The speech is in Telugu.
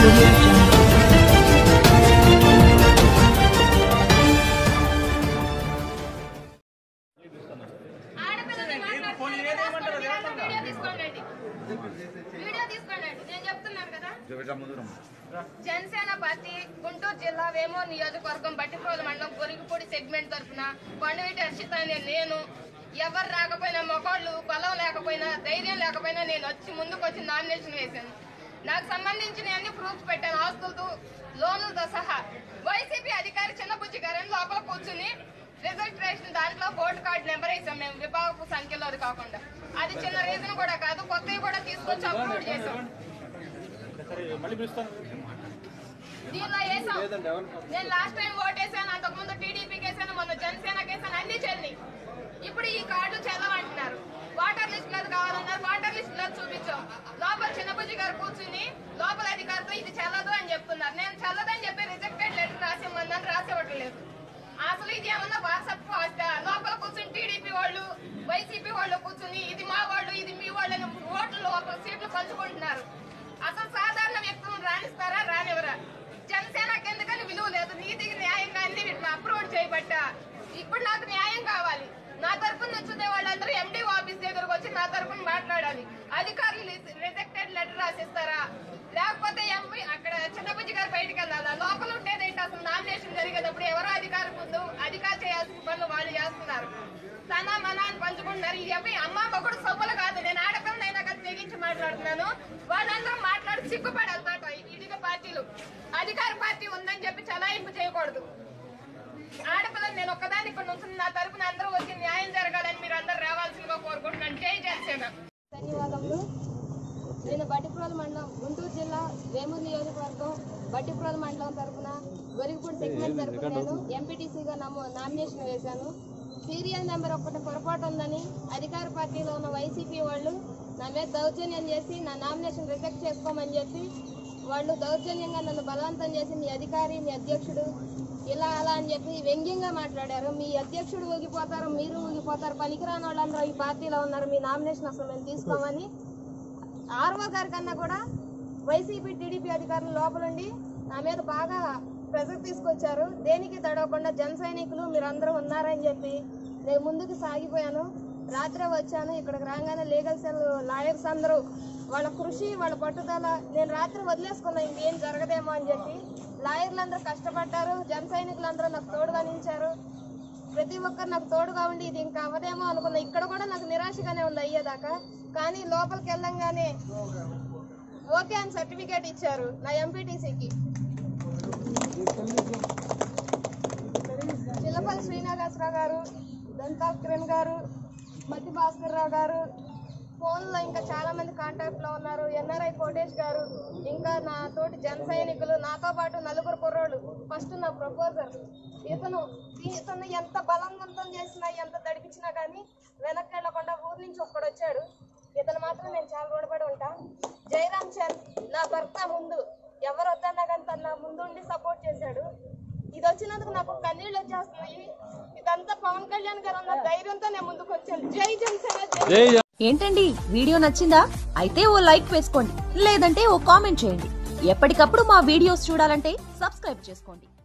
audio jungle. ఆడపిల్లలు మాట్లాడుతున్నారు కదా, మీరంతా వీడియో తీసుకోండి వీడియో తీసుకోండి నేను చెప్తున్నాను కదా జనసేన పార్టీ గుంటూరు జిల్లా వేమూరు నియోజకవర్గం బట్టిప్రోలు మండలం గొరిగిపూడి సెగ్మెంట్ తరఫున కొండవీటి హర్షిత అనే నేను ఎవరు రాకపోయినా మొగోళ్ళు బలం లేకపోయినా ధైర్యం లేకపోయినా నేను వచ్చి ముందుకు వచ్చి నామినేషన్ వేశాను నాకు సంబంధించిన అన్ని ప్రూఫ్స్ పెట్టాను ఆస్తులతో లోన్లతో సహా వైసీపీ అధికారి చిన్నబుజ్జి గారని లోపల కూర్చుని రిజిస్ట్రేషన్ దాంట్లో ఓటు కార్డు నెంబర్ వేసాం మేము విభాగపు సంఖ్యలో అది కాకుండా అది చిన్న రీజన్ కూడా కాదు కొత్తవి కూడా తీసుకొచ్చి అప్లోడ్ చేసాం దీనిలో వేసాం నేను లాస్ట్ టైం ఓటేసాను అంతకుముందు టీడీపీకి వేసాను మొన్న జనసేనకి వేసాను అన్ని చెల్లి ఇప్పుడు ఈ కార్డులు చెల్లవంటున్నారు వాటర్ లిస్ట్ లేదు కావాలన్నారు వాటర్ లిస్ట్ లేదు చూపించాం లోపల చిన్నబుజ్జి గారు కూర్చుని లోపల అధికారితో ఇది చెల్లదు అని చెప్తున్నారు నేను చెల్లదని చెప్పి రిజెక్టెడ్ లెటర్ రాసిమ్మన్నాను రాసివ్వట్లేదు అసలు ఇది ఏమన్నా వాట్సాప్ పోస్ట్ లోపల కూర్చుని టీడీపీ వాళ్ళు వైసీపీ వాళ్ళు కూర్చుని ఇది మా వాళ్ళు ఇది మీ వాళ్ళు అని ఓట్లు లోపల సీట్లు పంచుకుంటున్నారు అసలు సాధారణ వ్యక్తులను రాణిస్తారా రానివరా జనసేనకి ఎందుకని విలువ లేదు నీతికి న్యాయంగా అన్ని వీటిని అప్రూవ్ చేయబట్ట ఇప్పుడు నాకు న్యాయం కావాలి నా తరపున నచ్చుతే వాళ్ళందరూ ఎండి ఆఫీస్ దగ్గరకు వచ్చి నా తరపున మాట్లాడాలి అధికారులు రిజెక్టెడ్ లెటర్ రాసిస్తారా లేకపోతే ఎంపీ అక్కడ చిన్నబుజ్జి గారు బయటికి వెళ్ళాలా లోపల ఉండేదేంటి అసలు నామినేషన్ జరిగేటప్పుడు ఎవరో అధికారి ముందు అధికారి చేయాల్సిన పనులు వాళ్ళు చేస్తున్నారు తన మన అని పంచుకుంటున్నారు ఇది అమ్మాయి అమ్మ ఒకడు సొమ్ములు కాదు నేను ఆడపిల్లనైనా కదా తెగించి మాట్లాడుతున్నాను వాళ్ళందరూ మాట్లాడి సిగ్గుపడాలి మాట ఇదిగ పార్టీలు అధికార పార్టీ ఉందని చెప్పి చలాయింపు చేయకూడదు ఆడపిల్లలు నేను ఒక్కదాన్ని ఇక్కడ నుంచి నా తరపున అందరూ వచ్చి న్యాయం జరగాలని మీరు అందరూ రావాల్సిందిగా కోరుకుంటున్నాను జై జనసేన ధన్యవాదములు నేను బట్టిప్రోలు మండలం గుంటూరు జిల్లా వేమూరు నియోజకవర్గం బట్టిప్రోలు మండలం తరఫున గొరిగిపూడి సెగ్మెంట్ తరఫున నేను ఎంపీటీసీగా నమో నామినేషన్ వేశాను సీరియల్ నెంబర్ ఒకటి పొరపాటు ఉందని అధికార పార్టీలో ఉన్న వైసీపీ వాళ్ళు నా మీద దౌర్జన్యం చేసి నా నామినేషన్ రిజెక్ట్ చేసుకోమని చెప్పి వాళ్ళు దౌర్జన్యంగా నన్ను బలవంతం చేసి మీ అధికారి మీ అధ్యక్షుడు ఇలా అలా అని చెప్పి వ్యంగ్యంగా మాట్లాడారు మీ అధ్యక్షుడు ఊగిపోతారు మీరు ఊగిపోతారు పనికిరాని వాళ్ళందరూ ఈ పార్టీలో ఉన్నారు మీ నామినేషన్ అసలు మేము తీసుకోమని ఆర్ఓ గారి కన్నా కూడా వైసీపీ టీడీపీ అధికారులు లోపలుండి నా మీద బాగా ప్రెజర్ తీసుకొచ్చారు దేనికి తడవకుండా జన సైనికులు మీరందరూ ఉన్నారని చెప్పి నేను ముందుకు సాగిపోయాను రాత్రే వచ్చాను ఇక్కడికి రాగానే లీగల్ సెల్ లాయర్స్ అందరూ వాళ్ళ కృషి వాళ్ళ పట్టుదల నేను రాత్రి వదిలేసుకున్నా ఇంకేం జరగదేమో అని చెప్పి లాయర్లు అందరూ కష్టపడ్డారు జన సైనికులందరూ నాకు తోడుగా నిలిచారు ప్రతి ఒక్కరు నాకు తోడుగా ఉండి ఇది ఇంకా అవ్వదేమో అనుకున్నా ఇక్కడ కూడా నాకు నిరాశగానే ఉంది అయ్యేదాకా కానీ లోపలికి వెళ్ళంగానే ఓకే అని సర్టిఫికేట్ ఇచ్చారు నా ఎంపీటీసీకి చిల్లపల్లి శ్రీనివాసరావు గారు దంతాల్ కిరణ్ గారు మతి భాస్కర్ రావు గారు ఫోన్లో ఇంకా చాలా మంది కాంటాక్ట్ లో ఉన్నారు ఎన్ఆర్ఐ కోటేష్ గారు ఇంకా నా తోటి జన సైనికులు నాతో పాటు నలుగురు కుర్రోళ్ళు ఫస్ట్ నా ప్రపోజర్ ఇతను ఇతను ఎంత బలవంతం చేసినా ఎంత దడిపించినా కానీ వెనక్కి వెళ్ళకుండా ఊరి నుంచి ఒక్కడు వచ్చాడు ఇతను మాత్రం నేను చాలా రుణపడి ఉంటా జయరామ్ చంద్ నా భర్త ముందు ఎవరు వద్దన్నా కానీ తను నా ముందు ఉండి సపోర్ట్ చేశాడు ఇది వచ్చినందుకు నాకు కన్నీళ్ళు వచ్చేస్తున్నాయి ఇదంతా పవన్ కళ్యాణ్ గారు ఉన్న ధైర్యంతో నేను ముందుకు వచ్చాను జై జనసేన జై ఏంటండి వీడియో నచ్చిందా అయితే ఓ లైక్ వేసుకోండి లేదంటే ఓ కామెంట్ చేయండి ఎప్పటికప్పుడు మా వీడియోస్ చూడాలంటే సబ్స్క్రైబ్ చేసుకోండి